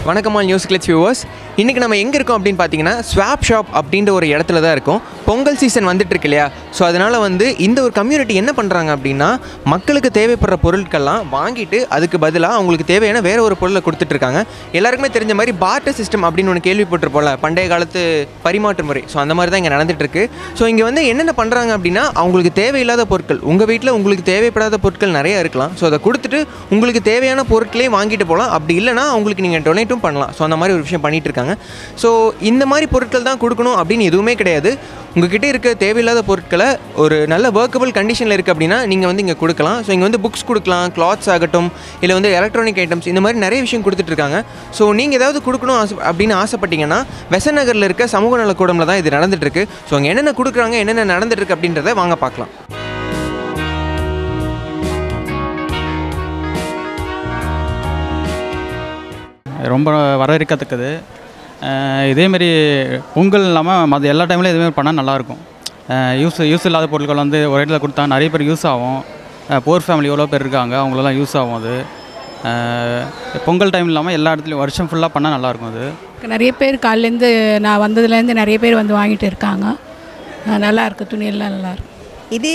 வணக்கம்மால் news glitz viewers இன்றைக்கி நம்ம எங்கே இருக்கோம் அப்படின்னு பார்த்தீங்கன்னா ஸ்வாப் ஷாப் அப்படின்ற ஒரு இடத்துல தான் இருக்கோம் பொங்கல் சீசன் வந்துட்டு இருக்கு இல்லையா ஸோ அதனால் வந்து இந்த ஒரு கம்யூனிட்டி என்ன பண்ணுறாங்க அப்படின்னா மக்களுக்கு தேவைப்படுற பொருட்கள்லாம் வாங்கிட்டு அதுக்கு பதிலாக அவங்களுக்கு தேவையான வேற ஒரு பொருளை கொடுத்துட்டு இருக்காங்க எல்லாருக்குமே தெரிஞ்ச மாதிரி பார்ட்டர் சிஸ்டம் அப்படின்னு ஒன்று கேள்விப்பட்டிருப்போம்ல பண்டைய காலத்து பரிமாற்று முறை ஸோ அந்த மாதிரி தான் இங்கே நடந்துட்டு இருக்கு ஸோ இங்கே வந்து என்னென்ன பண்ணுறாங்க அப்படின்னா அவங்களுக்கு தேவையில்லாத பொருட்கள் உங்கள் வீட்டில் உங்களுக்கு தேவைப்படாத பொருட்கள் நிறைய இருக்கலாம் ஸோ அதை கொடுத்துட்டு உங்களுக்கு தேவையான பொருட்களையும் வாங்கிட்டு போகலாம் அப்படி இல்லைனா அவங்களுக்கு நீங்கள் டொனேட்டும் பண்ணலாம் ஸோ அந்த மாதிரி ஒரு விஷயம் பண்ணிட்டு இருக்காங்க ஸோ இந்த மாதிரி பொருட்கள் தான் கொடுக்கணும் அப்படின்னு எதுவுமே கிடையாது உங்ககிட்ட இருக்க தேவையில்லாத பொருட்களை ஒரு நல்ல ஒர்க்கபிள் கண்டிஷனில் இருக்குது அப்படின்னா நீங்கள் வந்து இங்கே கொடுக்கலாம் ஸோ இங்கே வந்து புக்ஸ் கொடுக்கலாம் கிளாத்ஸ் ஆகட்டும் இல்லை வந்து எலக்ட்ரானிக் ஐட்டம்ஸ் இந்த மாதிரி நிறைய விஷயம் கொடுத்துட்ருக்காங்க ஸோ நீங்கள் ஏதாவது கொடுக்கணும் ஆசை அப்படின்னு ஆசைப்பட்டீங்கன்னா வெசன் நகரில் இருக்க சமூக நலக்கூடமில் தான் இது நடந்துட்டுருக்கு ஸோ அங்கே என்னென்ன கொடுக்குறாங்க என்னென்ன நடந்துட்டுருக்கு அப்படின்றத வாங்க பார்க்கலாம் ரொம்ப வரவேற்கத்தக்கது அஹ் இதேமாரி பொங்கல் இல்லாமல் மற்ற எல்லா டைம்லையும் இதுமாரி பண்ணால் நல்லாயிருக்கும் யூஸ் யூஸ் இல்லாத பொருட்கள் வந்து ஒரு இடத்துல கொடுத்தா நிறைய பேர் யூஸ் ஆகும் போர் ஃபேமிலி எவ்வளோ பேர் இருக்காங்க அவங்களெல்லாம் யூஸ் ஆகும் அது அஹ் பொங்கல் டைம் இல்லாமல் எல்லா இடத்துலையும் வருஷம் ஃபுல்லாக பண்ணால் நல்லாயிருக்கும் அது நிறைய பேர் காலையிலேருந்து நான் வந்ததுலேருந்து நிறைய பேர் வந்து வாங்கிட்டு இருக்காங்க அஹ் நல்லா இருக்கு துணியெல்லாம் நல்லா இருக்கு இது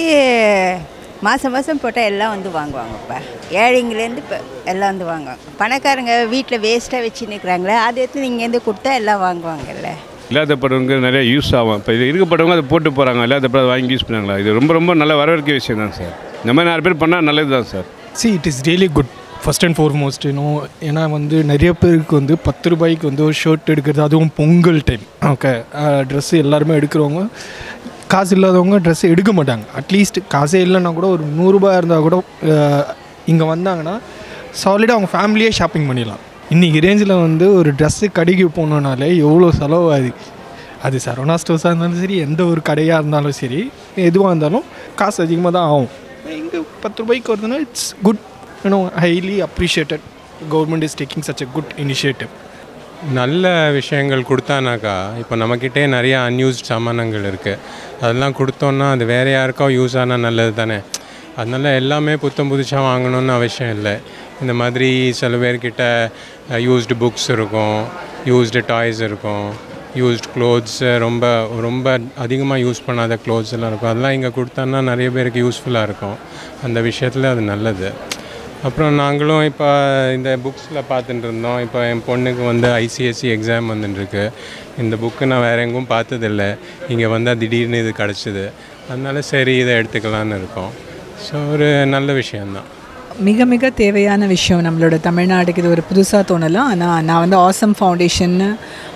மாதம் மாதம் போட்டால் எல்லாம் வந்து வாங்குவாங்கப்பா ஏழைங்கலேருந்து இப்போ எல்லாம் வந்து வாங்குவாங்க பணக்காரங்க வீட்டில் வேஸ்ட்டாக வச்சு நிற்கிறாங்களே அதை எடுத்து இங்கேருந்து கொடுத்தா எல்லாம் வாங்குவாங்கல்ல இல்லாதப்பட்டவங்க நிறைய யூஸ் ஆகும் இப்போ இது இருக்கப்பட்டவங்க அதை போட்டு போகிறாங்க இல்லாதப்பட அதை வாங்கி யூஸ் பண்ணாங்களா இது ரொம்ப ரொம்ப நல்ல வரவேற்க விஷயம் தான் சார் இந்த மாதிரி நிறைய பேர் பண்ணால் நல்லது தான் sir see it is really good first and foremost இன்னும் ஏன்னா வந்து நிறைய பேருக்கு வந்து பத்து ரூபாய்க்கு வந்து ஒரு ஷர்ட் எடுக்கிறது அதுவும் பொங்கல் டைம் ஓகே ட்ரெஸ்ஸு எல்லாருமே எடுக்கிறவங்க காசு இல்லாதவங்க ட்ரெஸ் எடுக்க மாட்டாங்க அட்லீஸ்ட் காசே இல்லைன்னா கூட ஒரு நூறுரூபா இருந்தால் கூட இங்கே வந்தாங்கன்னா சாலிடாக அவங்க ஃபேமிலியே ஷாப்பிங் பண்ணிடலாம் இன்றைக்கி ரேஞ்சில் வந்து ஒரு ட்ரெஸ்ஸு கடைக்கு போகணுன்னாலே எவ்வளோ செலவாகுது அது சரவணா ஸ்டோர்ஸாக இருந்தாலும் சரி எந்த ஒரு கடையாக இருந்தாலும் சரி எதுவாக இருந்தாலும் காசு அதிகமாக தான் ஆகும் இங்கே பத்து ரூபாய்க்கு வருதுன்னா it's good you know highly appreciated government is taking such a good initiative நல்ல விஷயங்கள் கொடுத்தானாக்கா இப்போ நம்மக்கிட்டே நிறைய அன்யூஸ்ட் சாமானங்கள் இருக்குது அதெல்லாம் கொடுத்தோன்னா அது வேறு யாருக்கோ யூஸ் ஆனால் நல்லது தானே அதனால எல்லாமே புத்தம் புதுசாக வாங்கணும்னு அவசியம் இல்லை இந்த மாதிரி சில பேர்கிட்ட யூஸ்டு புக்ஸ் இருக்கும் யூஸ்டு டாய்ஸ் இருக்கும் யூஸ்ட் க்ளோத்ஸ் ரொம்ப ரொம்ப அதிகமாக யூஸ் பண்ணாத க்ளோத்ஸ் எல்லாம் இருக்கும் அதெல்லாம் இங்கே கொடுத்தோன்னா நிறைய பேருக்கு யூஸ்ஃபுல்லாக இருக்கும் அந்த விஷயத்தில் அது நல்லது அப்புறம் நாங்களும் இப்போ இந்த புக்ஸில் பார்த்துட்டு இருந்தோம் இப்போ என் பொண்ணுக்கு வந்து ஐசிஎஸ்சி எக்ஸாம் வந்துட்டுருக்கு இந்த புக்கு நான் வேறு எங்கும் பார்த்ததில்ல இங்கே வந்தால் திடீர்னு இது கிடச்சிது அதனால சரி இதை எடுத்துக்கலான்னு இருக்கோம் ஸோ ஒரு நல்ல விஷயந்தான் மிக மிக தேவையான விஷயம் நம்மளோட தமிழ்நாடுக்கு இது ஒரு புதுசாக தோணலாம் ஆனால் நான் வந்து ஆசம் ஃபவுண்டேஷன்னு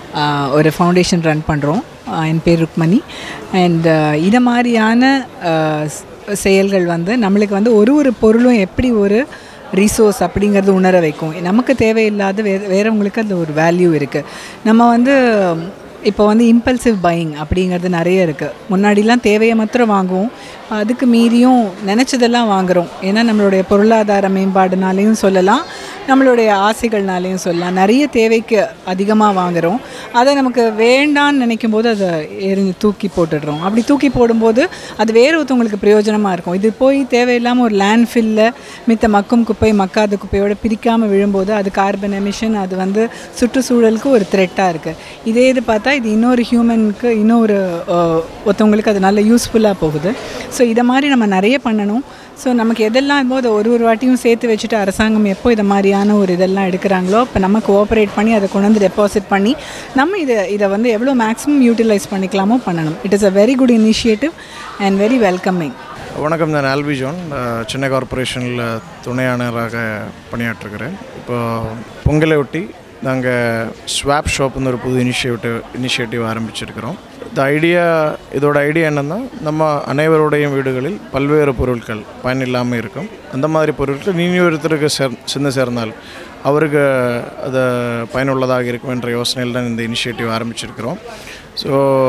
ஒரு ஃபவுண்டேஷன் ரன் பண்ணுறோம் என் பேர் ருக்மணி அண்ட் இதை மாதிரியான ஆஹ், ஸ்- செயல்கள் வந்து நம்மளுக்கு வந்து ஒரு ஒரு பொருளும் எப்படி ஒரு ரிசோர்ஸ் அப்படிங்கிறது உணர வைக்கும் நமக்கு தேவையில்லாத வே வேறவங்களுக்கு அதில் ஒரு வேல்யூ இருக்குது நம்ம வந்து இப்போ வந்து இம்பல்சிவ் பையிங் அப்படிங்கிறது நிறைய இருக்குது முன்னாடிலாம் தேவையை மாத்திரம் வாங்குவோம் அதுக்கு மீறியும் நினச்சதெல்லாம் வாங்குகிறோம் ஏன்னா நம்மளுடைய பொருளாதார மேம்பாடுனாலையும் சொல்லலாம் நம்மளுடைய ஆசைகள்னாலையும் சொல்லலாம் நிறைய தேவைக்கு அதிகமாக வாங்குகிறோம் அதை நமக்கு வேண்டான்னு நினைக்கும் போது அதை எரிஞ்சு தூக்கி போட்டுடுறோம் அப்படி தூக்கி போடும்போது அது வேறு ஒருத்தவங்களுக்கு பிரயோஜனமாக இருக்கும் இது போய் தேவையில்லாமல் ஒரு லேண்ட் ஃபில்ல மித்த மக்கும் குப்பை மக்காத குப்பையோட பிரிக்காமல் விழும்போது அது கார்பன் எமிஷன் அது வந்து சுற்றுச்சூழலுக்கு ஒரு த்ரெட்டாக இருக்குது இதே இது பார்த்தா இது இன்னொரு ஹியூமனுக்கு இன்னொரு அஹ், ஒருத்தவங்களுக்கு அது நல்ல யூஸ்ஃபுல்லாக போகுது ஸோ இதை மாதிரி நம்ம நிறைய பண்ணணும் ஸோ நமக்கு எதெல்லாம் போது ஒரு ஒரு வாட்டியும் சேர்த்து வச்சுட்டு அரசாங்கம் எப்போ இதை மாதிரியான ஒரு இதெல்லாம் எடுக்கிறாங்களோ இப்போ நம்ம கோஆப்ரேட் பண்ணி அதை கொண்டு வந்து டெபாசிட் பண்ணி நம்ம இதை இதை வந்து எவ்வளோ மேக்ஸிமம் யூட்டிலைஸ் பண்ணிக்கலாமோ பண்ணணும் it is a very good initiative and very welcoming வணக்கம் நான் ஆல்வி ஜான் அஹ், சென்னை கார்ப்பரேஷனில் துணை ஆணையராக பணியாற்றுகிறேன் இப்போ பொங்கலை ஒட்டி நாங்கள் ஸ்வாப் ஷாப்னு ஒரு புது இனிஷியேட்டிவ் இனிஷியேட்டிவ் ஆரம்பிச்சிருக்கிறோம் இந்த ஐடியா இதோட ஐடியா என்னென்னா நம்ம அனைவருடையும் வீடுகளில் பல்வேறு பொருட்கள் பயனில்லாமல் இருக்கும் அந்த மாதிரி பொருட்கள் நீ ஒருத்தருக்கு சேர் சின்ன சேர்ந்தால் அவருக்கு அது பயனுள்ளதாக இருக்கும் என்ற யோசனையில் தான் இந்த இனிஷியேட்டிவ் ஆரம்பிச்சிருக்கிறோம் ஸோ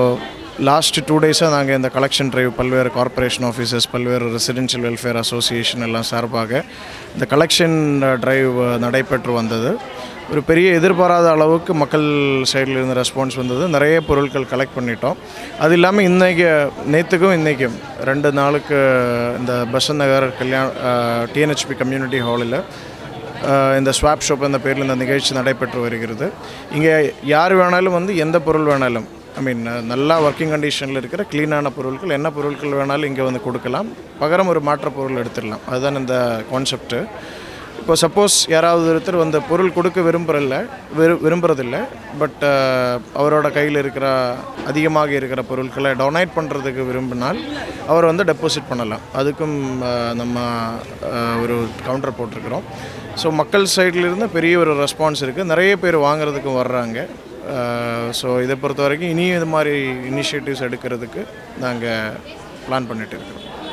லாஸ்ட் டூ டேஸாக நாங்கள் இந்த கலெக்ஷன் டிரைவ் பல்வேறு கார்ப்பரேஷன் ஆஃபீஸர்ஸ் பல்வேறு ரெசிடென்ஷியல் வெல்ஃபேர் அசோசியேஷன் எல்லாம் சார்பாக இந்த கலெக்ஷன் டிரைவ் நடைபெற்று வந்தது ஒரு பெரிய எதிர்பாராத அளவுக்கு மக்கள் சைடில் இருந்து ரெஸ்பான்ஸ் வந்தது நிறைய பொருட்கள் கலெக்ட் பண்ணிட்டோம் அது இல்லாமல் இன்றைக்கி நேற்றுக்கும் இன்றைக்கும் ரெண்டு நாளுக்கு இந்த பசந்த் நகர் கல்யாண் டிஎன்ஹெச்பி கம்யூனிட்டி ஹாலில் அஹ், இந்த ஸ்வாப் ஷாப் என்ற பேரில் இந்த நிகழ்ச்சி நடைபெற்று வருகிறது இங்கே யார் வேணாலும் வந்து எந்த பொருள் வேணாலும் ஐ மீன் நல்லா ஒர்க்கிங் கண்டிஷனில் இருக்கிற க்ளீனான பொருட்கள் என்ன பொருட்கள் வேணாலும் இங்கே வந்து கொடுக்கலாம் பகரம் ஒரு மாற்ற பொருள் எடுத்துடலாம் அதுதான் இந்த கான்செப்ட்டு இப்போ சப்போஸ் யாராவது ஒருத்தர் வந்து பொருள் கொடுக்க விரும்புகிறல்ல விரு விரும்புறதில்ல பட் அவரோட கையில் இருக்கிற அதிகமாக இருக்கிற பொருட்களை டொனேட் பண்ணுறதுக்கு விரும்பினால் அவர் வந்து டெபாசிட் பண்ணலாம் அதுக்கும் அஹ், நம்ம அஹ், ஒரு கவுண்டர் போட்டிருக்கிறோம் ஸோ மக்கள் சைட்லேருந்து பெரிய ஒரு ரெஸ்பான்ஸ் இருக்குது நிறைய பேர் வாங்குறதுக்கும் வர்றாங்க ஸோ இதை பொறுத்த வரைக்கும் இனியும் இது மாதிரி இனிஷியேட்டிவ்ஸ் எடுக்கிறதுக்கு நாங்கள் பிளான் பண்ணிட்டு இருக்கிறோம்